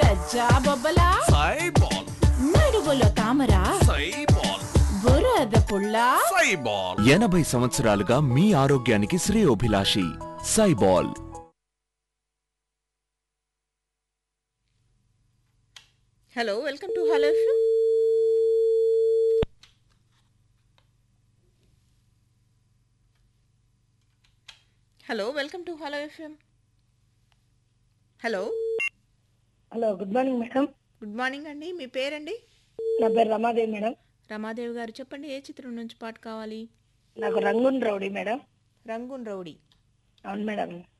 గజ్జా బొబ్బలా సైబాల్ నడువులో తామర సైబాల్ బురద పుల్ల సైబాల్ ఎనభై సంవత్సరాలుగా మీ ఆరోగ్యానికి శ్రేయోభిలాషి సైబాల్ hello welcome to hello FM hello welcome to hello FM hello hello good morning madam good morning అండి మీ పేరండి నా పేరు రమాదేవి మేడం రమాదేవి గారు చెప్పండి ఏ చిత్రం నుంచి పాట కావాలి నాకు Rangoon rowdy madam Rangoon rowdy అవును మేడం